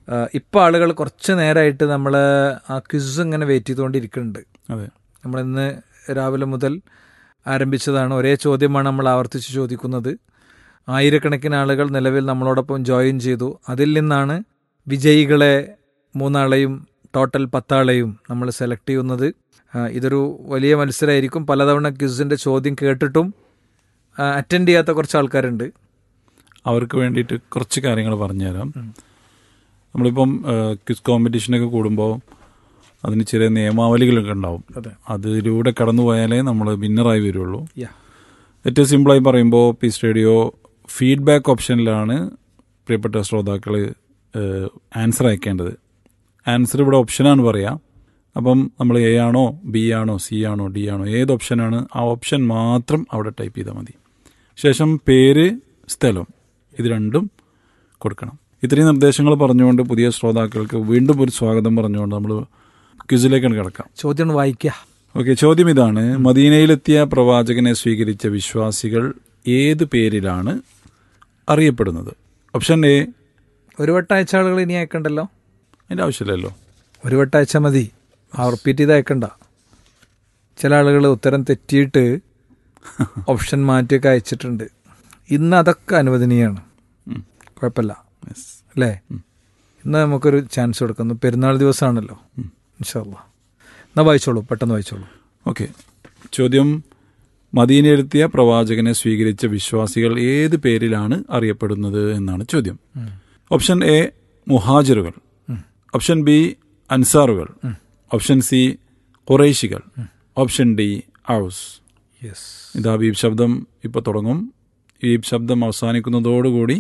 ഇപ്പോൾ ആളുകൾ കുറച്ച് നേരമായിട്ട് നമ്മൾ ആ ക്വിസ് ഇങ്ങനെ വെയിറ്റ് ചെയ്തുകൊണ്ടിരിക്കുന്നുണ്ട് അതെ നമ്മളിന്ന് രാവിലെ മുതൽ ആരംഭിച്ചതാണ് ഒരേ ചോദ്യമാണ് നമ്മൾ ആവർത്തിച്ച് ചോദിക്കുന്നത് ആയിരക്കണക്കിന് ആളുകൾ നിലവിൽ നമ്മളോടൊപ്പം ജോയിൻ ചെയ്തു അതിൽ നിന്നാണ് വിജയികളെ മൂന്നാളെയും ടോട്ടൽ പത്താളെയും നമ്മൾ സെലക്ട് ചെയ്യുന്നത് ആ, ഇതൊരു വലിയ മത്സരമായിരിക്കും പലതവണ ക്വിസിൻ്റെ ചോദ്യം കേട്ടിട്ടും അറ്റൻഡ് ചെയ്യാത്ത കുറച്ച് ആൾക്കാരുണ്ട് അവർക്ക് വേണ്ടിയിട്ട് കുറച്ച് കാര്യങ്ങൾ പറഞ്ഞുതരാം നമ്മളിപ്പം ക്വിസ് കോമ്പറ്റീഷനൊക്കെ കൂടുമ്പോൾ അതിന് ചെറിയ നിയമാവലികളൊക്കെ ഉണ്ടാവും അതെ അതിലൂടെ കടന്നു പോയാലേ നമ്മൾ വിന്നറായി വരുള്ളൂ യാ ഏറ്റവും സിമ്പിളായി പറയുമ്പോൾ പീസ് റേഡിയോ ഫീഡ്ബാക്ക് ഓപ്ഷനിലാണ് പ്രിയപ്പെട്ട ശ്രോതാക്കൾ ആൻസർ അയക്കേണ്ടത് ആൻസർ ഇവിടെ ഓപ്ഷനാണ് പറയാം അപ്പം നമ്മൾ എ ആണോ ബി ആണോ സി ആണോ ഡി ആണോ ഏത് ഓപ്ഷനാണ് ആ ഓപ്ഷൻ മാത്രം അവിടെ ടൈപ്പ് ചെയ്താൽ മതി ശേഷം പേര് സ്ഥലം ഇത് രണ്ടും കൊടുക്കണം ഇത്രയും നിർദ്ദേശങ്ങൾ പറഞ്ഞുകൊണ്ട് പുതിയ ശ്രോതാക്കൾക്ക് വീണ്ടും ഒരു സ്വാഗതം പറഞ്ഞുകൊണ്ട് നമ്മൾ ക്വിസിലേക്കാണ് കിടക്കാം ചോദ്യം ഒന്ന് വായിക്കുക ഓക്കെ ചോദ്യം ഇതാണ് മദീനയിലെത്തിയ പ്രവാചകനെ സ്വീകരിച്ച വിശ്വാസികൾ ഏത് പേരിലാണ് അറിയപ്പെടുന്നത് ഓപ്ഷൻ എ ഒരു വട്ടം അയച്ച ആളുകൾ ഇനി അയക്കണ്ടല്ലോ അതിൻ്റെ ആവശ്യമില്ലല്ലോ ഒരു വട്ടം അയച്ചാൽ മതി ആ റിപ്പീറ്റ് ചെയ്ത് അയക്കണ്ട ചില ആളുകൾ ഉത്തരം തെറ്റിയിട്ട് ഓപ്ഷൻ മാറ്റിയൊക്കെ അയച്ചിട്ടുണ്ട് ഇന്ന് അതൊക്കെ അനുവദനീയമാണ് ഉം. കുഴപ്പമില്ല Yes. അല്ലേ ഇന്ന് നമുക്കൊരു ചാൻസ് കൊടുക്കുന്നു പെരുന്നാൾ ദിവസമാണല്ലോ ഇൻഷാല്ല എന്നാ വായിച്ചോളൂ പെട്ടെന്ന് വായിച്ചോളൂ ഓക്കെ ചോദ്യം മദീനയിലെത്തിയ പ്രവാചകനെ സ്വീകരിച്ച വിശ്വാസികൾ ഏത് പേരിലാണ് അറിയപ്പെടുന്നത് എന്നാണ് ചോദ്യം ഓപ്ഷൻ എ മുഹാജിറുകൾ ഓപ്ഷൻ ബി അൻസാറുകൾ ഓപ്ഷൻ സി ഖുറൈശികൾ ഓപ്ഷൻ ഡി ഔസ് യെസ് ഇതാ ബീപ് ശബ്ദം ഇപ്പോൾ തുടങ്ങും ഈ ശബ്ദം അവസാനിക്കുന്നതോടുകൂടി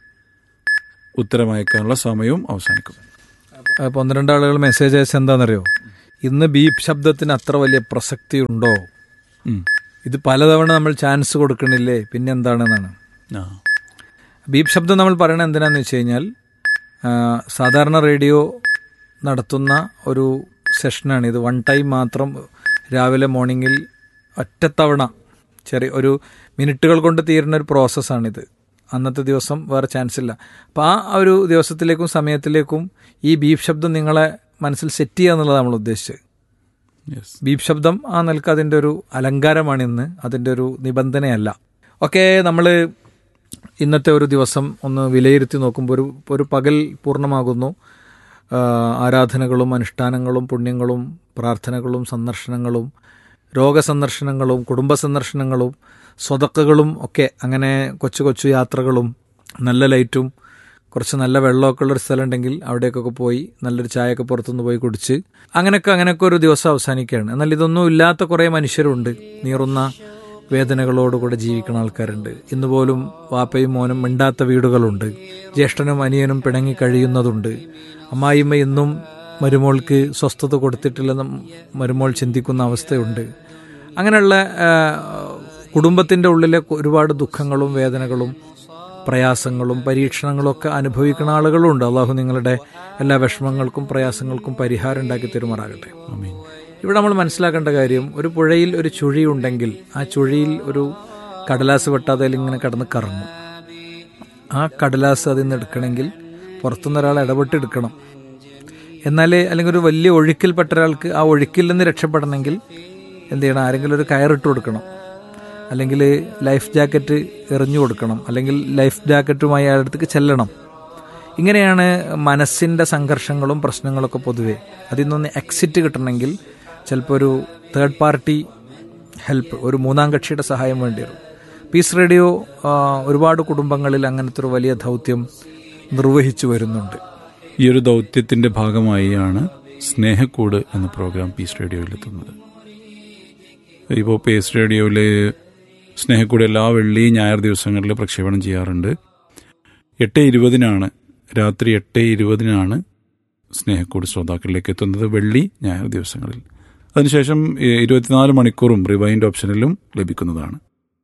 ഉത്തരം അയക്കാനുള്ള സമയവും അവസാനിക്കും അപ്പോൾ ഒന്ന് രണ്ട് ആളുകൾ മെസ്സേജ് അയച്ച എന്താണെന്നറിയോ ഇന്ന് ബീപ് ശബ്ദത്തിന് അത്ര വലിയ പ്രസക്തി ഉണ്ടോ ഉം. ഇത് പലതവണ നമ്മൾ ചാൻസ് കൊടുക്കണില്ലേ പിന്നെ എന്താണെന്നാണ് ആ ബീപ് ശബ്ദം നമ്മൾ പറയണത് എന്തിനാന്ന് വെച്ച് കഴിഞ്ഞാൽ ആ, സാധാരണ റേഡിയോ നടത്തുന്ന ഒരു സെഷനാണ് ഇത് വൺ ടൈം മാത്രം രാവിലെ മോർണിംഗിൽ ഒറ്റത്തവണ ചെറിയ ഒരു മിനിറ്റുകൾ കൊണ്ട് തീരുന്ന ഒരു പ്രോസസ്സാണിത് അന്നത്തെ ദിവസം വേറെ ചാൻസ് ഇല്ല അപ്പോൾ ആ ഒരു ദിവസത്തിലേക്കും സമയത്തിലേക്കും ഈ ബീപ് ശബ്ദം നിങ്ങളെ മനസ്സിൽ സെറ്റ് ചെയ്യുക എന്നുള്ളത് നമ്മൾ ഉദ്ദേശിച്ചത് യെസ് ബീപ് ശബ്ദം ആ നിലക്ക് അതിൻ്റെ ഒരു അലങ്കാരമാണ് ഇന്ന് അതിൻ്റെ ഒരു നിബന്ധനയല്ല ഓക്കെ നമ്മൾ ഇന്നത്തെ ഒരു ദിവസം ഒന്ന് വിലയിരുത്തി നോക്കുമ്പോൾ ഒരു ഒരു പകൽ പൂർണ്ണമാകുന്നു ആ, ആരാധനകളും അനുഷ്ഠാനങ്ങളും പുണ്യങ്ങളും പ്രാർത്ഥനകളും സന്ദർശനങ്ങളും രോഗസന്ദർശനങ്ങളും കുടുംബ സന്ദർശനങ്ങളും സ്വതക്കകളും ഒക്കെ അങ്ങനെ കൊച്ചു കൊച്ചു യാത്രകളും നല്ല ലൈറ്റും കുറച്ച് നല്ല വെള്ളമൊക്കെ ഉള്ളൊരു സ്ഥലം ഉണ്ടെങ്കിൽ അവിടേക്കൊക്കെ പോയി നല്ലൊരു ചായയൊക്കെ പുറത്തുനിന്ന് പോയി കുടിച്ച് അങ്ങനെയൊക്കെ അങ്ങനെയൊക്കെ ഒരു ദിവസം അവസാനിക്കുകയാണ് എന്നാൽ ഇതൊന്നും ഇല്ലാത്ത കുറേ മനുഷ്യരുണ്ട് നീറുന്ന വേദനകളോടുകൂടെ ജീവിക്കുന്ന ആൾക്കാരുണ്ട് ഇന്ന് പോലും വാപ്പയും മോനും മിണ്ടാത്ത വീടുകളുണ്ട് ജ്യേഷ്ഠനും അനിയനും പിണങ്ങി കഴിയുന്നതുണ്ട് അമ്മായിമ്മ ഇന്നും മരുമോൾക്ക് സ്വസ്ഥത കൊടുത്തിട്ടില്ലെന്ന് മരുമോൾ ചിന്തിക്കുന്ന അവസ്ഥയുണ്ട് അങ്ങനെയുള്ള ആ, കുടുംബത്തിൻ്റെ ഉള്ളിലെ ഒരുപാട് ദുഃഖങ്ങളും വേദനകളും പ്രയാസങ്ങളും പരീക്ഷണങ്ങളും ഒക്കെ അനുഭവിക്കുന്ന ആളുകളുണ്ട് അള്ളാഹു നിങ്ങളുടെ എല്ലാ വിഷമങ്ങൾക്കും പ്രയാസങ്ങൾക്കും പരിഹാരം ഉണ്ടാക്കി തരുമാറാകട്ടെ ആമീൻ ഇവിടെ നമ്മൾ മനസ്സിലാക്കേണ്ട കാര്യം ഒരു പുഴയിൽ ഒരു ചുഴി ഉണ്ടെങ്കിൽ ആ ചുഴിയിൽ ഒരു കടലാസ് വെട്ടാതെ ഇങ്ങനെ കടന്ന് കറങ്ങും ആ കടലാസ് അതിൽ നിന്ന് എടുക്കണമെങ്കിൽ പുറത്തുനിന്ന് ഒരാൾ ഇടപെട്ടെടുക്കണം എന്നാലേ അല്ലെങ്കിൽ ഒരു വലിയ ഒഴുക്കിൽപ്പെട്ട ഒരാൾക്ക് ആ ഒഴുക്കിൽ നിന്ന് രക്ഷപ്പെടണമെങ്കിൽ എന്ത് ചെയ്യണം ആരെങ്കിലും ഒരു കയറിട്ട് കൊടുക്കണം അല്ലെങ്കിൽ ലൈഫ് ജാക്കറ്റ് എറിഞ്ഞു കൊടുക്കണം അല്ലെങ്കിൽ ലൈഫ് ജാക്കറ്റുമായി അയാളുടെ അടുത്തേക്ക് ചെല്ലണം ഇങ്ങനെയാണ് മനസ്സിൻ്റെ സംഘർഷങ്ങളും പ്രശ്നങ്ങളൊക്കെ പൊതുവെ അതിൽ നിന്നൊന്ന് എക്സിറ്റ് കിട്ടണമെങ്കിൽ ചിലപ്പോൾ ഒരു തേർഡ് പാർട്ടി ഹെൽപ്പ് ഒരു മൂന്നാം കക്ഷിയുടെ സഹായം വേണ്ടി വരും പീസ് റേഡിയോ ആ, ഒരുപാട് കുടുംബങ്ങളിൽ അങ്ങനത്തെ ഒരു വലിയ ദൗത്യം നിർവഹിച്ചു വരുന്നുണ്ട് ഈ ഒരു ദൗത്യത്തിന്റെ ഭാഗമായിയാണ് സ്നേഹക്കൂട് എന്ന പ്രോഗ്രാം പീസ് റേഡിയോയിൽ എത്തുന്നത് ഇപ്പോൾ പീസ് റേഡിയോയിൽ സ്നേഹക്കൂട് എല്ലാ വെള്ളി ഞായർ ദിവസങ്ങളിൽ പ്രക്ഷേപണം ചെയ്യാറുണ്ട് എട്ട് ഇരുപതിനാണ് രാത്രി എട്ട് ഇരുപതിനാണ് സ്നേഹക്കൂട് ശ്രോതാക്കളിലേക്ക് എത്തുന്നത് വെള്ളി ഞായർ ദിവസങ്ങളിൽ അതിനുശേഷം ഏ, ഇരുപത്തിനാല് മണിക്കൂറും റിവൈൻഡ് ഓപ്ഷനിലും ലഭിക്കുന്നതാണ്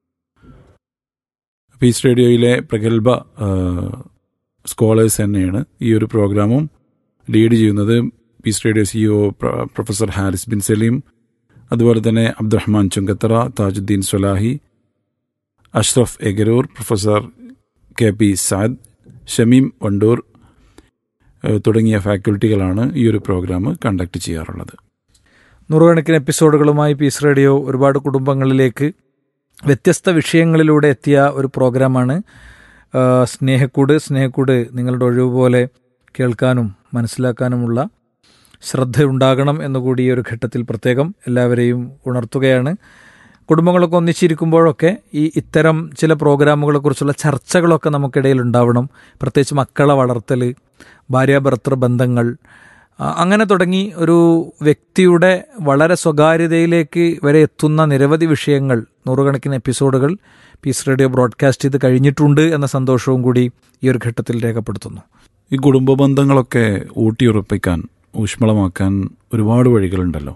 പീസ് റേഡിയോയിലെ പ്രഗത്ഭ ആ, സ്കോളേഴ്സ് തന്നെയാണ് ഈ ഒരു പ്രോഗ്രാമും ലീഡ് ചെയ്യുന്നത് peace radio CEO professor Haris bin Saleem അതുപോലെ തന്നെ Abdurahman Chungathara Thajudheen Swalahi Ashraf Egaroor professor K P Saad Shameem Wandoor ഏഹ്, തുടങ്ങിയ ഫാക്കൽറ്റികളാണ് ഈ ഒരു പ്രോഗ്രാം കണ്ടക്ട് ചെയ്യാറുള്ളത് നൂറുകണക്കിന് എപ്പിസോഡുകളുമായി പീസ് റേഡിയോ ഒരുപാട് കുടുംബങ്ങളിലേക്ക് വ്യത്യസ്ത വിഷയങ്ങളിലൂടെ എത്തിയ ഒരു പ്രോഗ്രാമാണ് ആ, സ്നേഹക്കൂട് സ്നേഹക്കൂട് നിങ്ങളുടെ ഒഴിവ് പോലെ കേൾക്കാനും മനസ്സിലാക്കാനുമുള്ള ശ്രദ്ധയുണ്ടാകണം എന്നുകൂടി ഈ ഒരു ഘട്ടത്തിൽ പ്രത്യേകം എല്ലാവരെയും ഉണർത്തുകയാണ് കുടുംബങ്ങളൊക്കെ ഒന്നിച്ചിരിക്കുമ്പോഴൊക്കെ ഈ ഇത്തരം ചില പ്രോഗ്രാമുകളെക്കുറിച്ചുള്ള ചർച്ചകളൊക്കെ നമുക്കിടയിൽ ഉണ്ടാവണം പ്രത്യേകിച്ച് മക്കളെ വളർത്തൽ ഭാര്യാഭർത്തൃ ബന്ധങ്ങൾ ആ, അങ്ങനെ തുടങ്ങി ഒരു വ്യക്തിയുടെ വളരെ സ്വകാര്യതയിലേക്ക് വരെ എത്തുന്ന നിരവധി വിഷയങ്ങൾ നൂറുകണക്കിന് എപ്പിസോഡുകൾ പീസ് റേഡിയോ ബ്രോഡ്കാസ്റ്റ് ചെയ്ത് കഴിഞ്ഞിട്ടുണ്ട് എന്ന സന്തോഷവും കൂടി ഈ ഒരു ഘട്ടത്തിൽ രേഖപ്പെടുത്തുന്നു ഈ കുടുംബ ബന്ധങ്ങളൊക്കെ ഊട്ടിയുറപ്പിക്കാൻ ഊഷ്മളമാക്കാൻ ഒരുപാട് വഴികളുണ്ടല്ലോ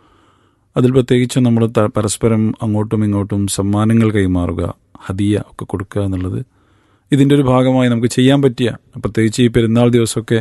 അതിൽ പ്രത്യേകിച്ച് നമ്മൾ ത- പരസ്പരം അങ്ങോട്ടും ഇങ്ങോട്ടും സമ്മാനങ്ങൾ കൈമാറുക ഹദിയ ഒക്കെ കൊടുക്കുക എന്നുള്ളത് ഇതിൻ്റെ ഒരു ഭാഗമായി നമുക്ക് ചെയ്യാൻ പറ്റിയ പ്രത്യേകിച്ച് ഈ പെരുന്നാൾ ദിവസമൊക്കെ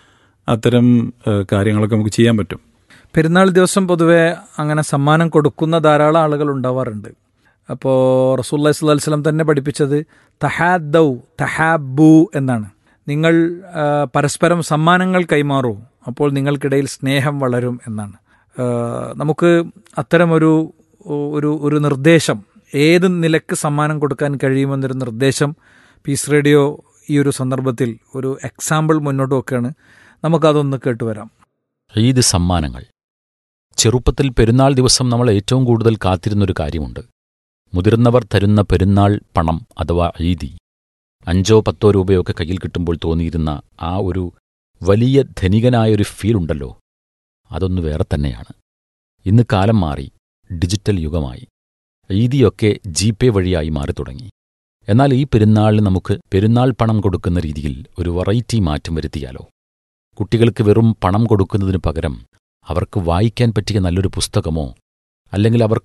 അത്തരം ഏഹ്, കാര്യങ്ങളൊക്കെ നമുക്ക് ചെയ്യാൻ പറ്റും പെരുന്നാൾ ദിവസം പൊതുവെ അങ്ങനെ സമ്മാനം കൊടുക്കുന്ന ധാരാളം ആളുകൾ ഉണ്ടാവാറുണ്ട് അപ്പോൾ റസൂല്ലാ സ്വല്ലി വസ്ലം തന്നെ പഠിപ്പിച്ചത് തഹാദൗ തഹാബു എന്നാണ് നിങ്ങൾ ആ, പരസ്പരം സമ്മാനങ്ങൾ കൈമാറൂ അപ്പോൾ നിങ്ങൾക്കിടയിൽ സ്നേഹം വളരും എന്നാണ് ആ, നമുക്ക് അത്തരമൊരു ഒരു ഒരു നിർദ്ദേശം ഏത് നിലക്ക് സമ്മാനം കൊടുക്കാൻ കഴിയുമെന്നൊരു നിർദ്ദേശം പീസ് റേഡിയോ ഈ ഒരു സന്ദർഭത്തിൽ ഒരു എക്സാമ്പിൾ മുന്നോട്ട് വെക്കുകയാണ് നമുക്കതൊന്ന് കേട്ടുവരാം ഈദ് സമ്മാനങ്ങൾ ചെറുപ്പത്തിൽ പെരുന്നാൾ ദിവസം നമ്മൾ ഏറ്റവും കൂടുതൽ കാത്തിരുന്നൊരു കാര്യമുണ്ട് മുതിർന്നവർ തരുന്ന പെരുന്നാൾ പണം അഥവാ ഈദി അഞ്ചോ പത്തോ രൂപയൊക്കെ കയ്യിൽ കിട്ടുമ്പോൾ തോന്നിയിരുന്ന ആ ഒരു വലിയ ധനികനായൊരു ഫീൽ ഉണ്ടല്ലോ അതൊന്ന് വേറെ തന്നെയാണ് ഇന്ന് കാലം മാറി ഡിജിറ്റൽ യുഗമായി ഈദിയൊക്കെ ജി പേ വഴിയായി മാറി തുടങ്ങി എന്നാൽ ഈ പെരുന്നാളിന് നമുക്ക് പെരുന്നാൾ പണം കൊടുക്കുന്ന രീതിയിൽ ഒരു വെറൈറ്റി മാറ്റം വരുത്തിയാലോ കുട്ടികൾക്ക് വെറും പണം കൊടുക്കുന്നതിനു പകരം അവർക്ക് വായിക്കാൻ പറ്റിയ നല്ലൊരു പുസ്തകമോ അല്ലെങ്കിൽ അവർ